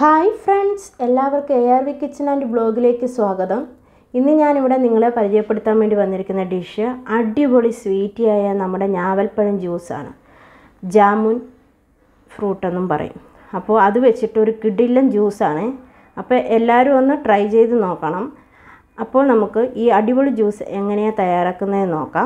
hi friends എല്ലാവർക്കും A R V kitchen and ബ്ലോഗിലേക്ക് സ്വാഗതം ഇന്ന് ഞാനിവിടെ നിങ്ങളെ പരിചയപ്പെടുത്താൻ വേണ്ടി വന്നിരിക്കുന്ന ഡിഷ് അടിപൊളി സ്വീറ്റിയായ നമ്മുടെ ഞാവൽപ്പഴം ജ്യൂസാണ് ജാമുൻ ഫ്രൂട്ട് എന്നും പറയും അപ്പോൾ അത് വെച്ചിട്ട് ഒരു കിടിലൻ ജ്യൂസാണ് അപ്പോൾ എല്ലാവരും ഒന്ന് ട്രൈ ചെയ്ത് നോക്കണം അപ്പോൾ നമുക്ക് ഈ അടിപൊളി ജ്യൂസ് എങ്ങനെയാണ് തയ്യാറാക്കുന്നതെന്ന് നോക്കാം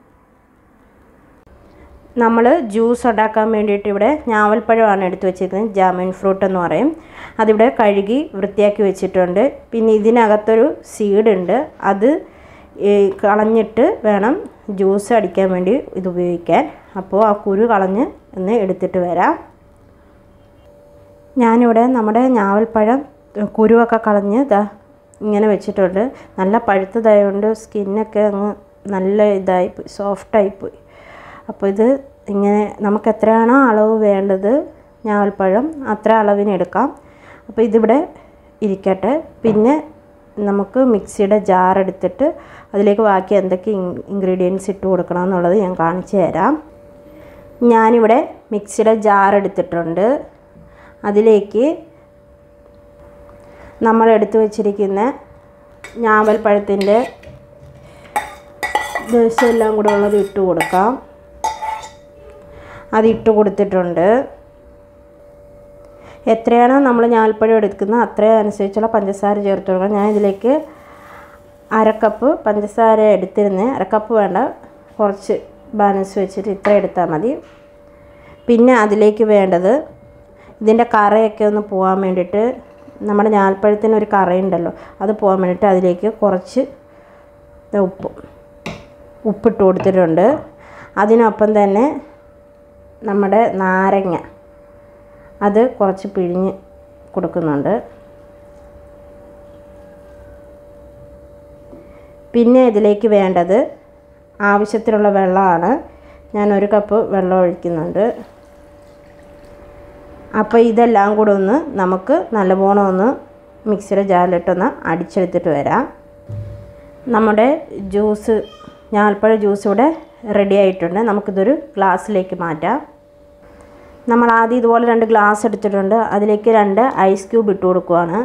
നമ്മൾ ജ്യൂസ് ഉണ്ടാക്കാൻ വേണ്ടിയിട്ട് ഇവിടെ ഞാവൽപ്പഴമാണ് എടുത്ത് വെച്ചിരിക്കുന്നത് ജാമിൻ ഫ്രൂട്ട് എന്ന് പറയും അതിവിടെ കഴുകി വൃത്തിയാക്കി വെച്ചിട്ടുണ്ട് പിന്നെ ഇതിനകത്തൊരു സീഡ് ഉണ്ട് അത് കളഞ്ഞിട്ട് വേണം ജ്യൂസ് അടിക്കാൻ വേണ്ടി ഇത് ഉപയോഗിക്കാൻ അപ്പോൾ ആ കുരു കളഞ്ഞ് ഒന്ന് എടുത്തിട്ട് വരാം ഞാനിവിടെ നമ്മുടെ ഞാവൽപ്പഴം കുരുവൊക്കെ കളഞ്ഞ് ഇതാ ഇങ്ങനെ വെച്ചിട്ടുണ്ട് നല്ല പഴുത്തതായതുകൊണ്ട് സ്കിന്നൊക്കെ അങ്ങ് നല്ല ഇതായി സോഫ്റ്റായിപ്പോയി അപ്പോൾ ഇത് ഇങ്ങനെ നമുക്ക് എത്രയാണോ അളവ് വേണ്ടത് ഞാവൽപ്പഴം അത്ര അളവിന് എടുക്കാം അപ്പോൾ ഇതിവിടെ ഇരിക്കട്ടെ പിന്നെ നമുക്ക് മിക്സിയുടെ ജാർ എടുത്തിട്ട് അതിലേക്ക് ബാക്കി എന്തൊക്കെ ഇൻഗ്രീഡിയൻസ് ഇട്ട് കൊടുക്കണം എന്നുള്ളത് ഞാൻ കാണിച്ചു തരാം ഞാനിവിടെ മിക്സിയുടെ ജാർ എടുത്തിട്ടുണ്ട് അതിലേക്ക് നമ്മൾ എടുത്തു വച്ചിരിക്കുന്ന ഞാവൽപ്പഴത്തിൻ്റെ ദിവസമെല്ലാം കൂടെ ഉള്ളത് ഇട്ട് കൊടുക്കാം അതിട്ട് കൊടുത്തിട്ടുണ്ട് എത്രയാണോ നമ്മൾ ഞാൽപ്പഴം എടുക്കുന്നത് അത്രയും അനുസരിച്ചുള്ള പഞ്ചസാര ചേർത്ത് കൊടുക്കണം ഞാൻ ഇതിലേക്ക് അരക്കപ്പ് പഞ്ചസാര എടുത്തിരുന്ന് അരക്കപ്പ് വേണ്ട കുറച്ച് ബാലൻസ് വെച്ചിട്ട് ഇത്ര എടുത്താൽ മതി പിന്നെ അതിലേക്ക് വേണ്ടത് ഇതിൻ്റെ കറയൊക്കെ ഒന്ന് പോകാൻ വേണ്ടിയിട്ട് നമ്മുടെ ഞാൽപ്പഴത്തിന് ഒരു കറയുണ്ടല്ലോ അത് പോകാൻ വേണ്ടിയിട്ട് അതിലേക്ക് കുറച്ച് ഉപ്പ് ഉപ്പിട്ട് കൊടുത്തിട്ടുണ്ട് അതിനൊപ്പം തന്നെ നമ്മുടെ നാരങ്ങ അത് കുറച്ച് പിഴിഞ്ഞ് കൊടുക്കുന്നുണ്ട് പിന്നെ ഇതിലേക്ക് വേണ്ടത് ആവശ്യത്തിനുള്ള വെള്ളമാണ് ഞാൻ ഒരു കപ്പ് വെള്ളം ഒഴിക്കുന്നുണ്ട് അപ്പോൾ ഇതെല്ലാം കൂടെ ഒന്ന് നമുക്ക് നല്ലവണ്ണം ഒന്ന് മിക്സിയുടെ ജാറിലിട്ടൊന്ന് അടിച്ചെടുത്തിട്ട് വരാം നമ്മുടെ ജ്യൂസ് ഞാൽപ്പഴ ജ്യൂസ് ഇവിടെ റെഡി ആയിട്ടുണ്ട് നമുക്കിതൊരു ഗ്ലാസ്സിലേക്ക് മാറ്റാം നമ്മൾ ആദ്യം ഇതുപോലെ രണ്ട് ഗ്ലാസ് എടുത്തിട്ടുണ്ട് അതിലേക്ക് രണ്ട് ഐസ് ക്യൂബ് ഇട്ട് കൊടുക്കുവാണ്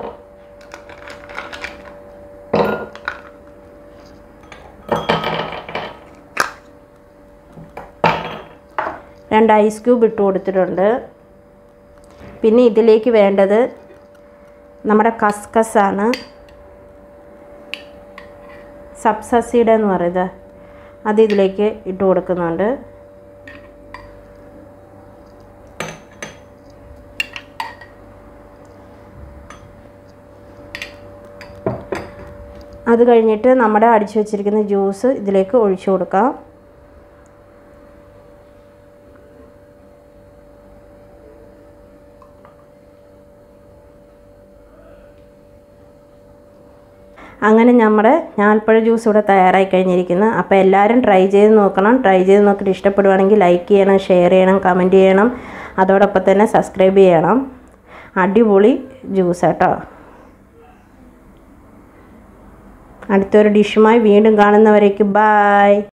രണ്ട് ഐസ് ക്യൂബ് ഇട്ട് കൊടുത്തിട്ടുണ്ട് പിന്നെ ഇതിലേക്ക് വേണ്ടത് നമ്മുടെ കസ്കസാണ് സബ്സസീഡ് എന്ന് പറയുന്നത് അത് ഇതിലേക്ക് ഇട്ട് കൊടുക്കുന്നുണ്ട് അത് കഴിഞ്ഞിട്ട് നമ്മുടെ അടിച്ചു വെച്ചിരിക്കുന്ന ജ്യൂസ് ഇതിലേക്ക് ഒഴിച്ചു കൊടുക്കാം അങ്ങനെ നമ്മുടെ ഞാൽപ്പഴ ജ്യൂസ് ഇവിടെ തയ്യാറായി കഴിഞ്ഞിരിക്കുന്നു അപ്പോൾ എല്ലാവരും ട്രൈ ചെയ്ത് നോക്കണം ട്രൈ ചെയ്ത് നോക്കിയിട്ട് ഇഷ്ടപ്പെടുവാണെങ്കിൽ ലൈക്ക് ചെയ്യണം ഷെയർ ചെയ്യണം കമൻറ്റ് ചെയ്യണം അതോടൊപ്പം തന്നെ സബ്സ്ക്രൈബ് ചെയ്യണം അടിപൊളി ജ്യൂസ് കേട്ടോ അടുത്തൊരു ഡിഷുമായി വീണ്ടും കാണുന്നവരേക്ക് ബായ്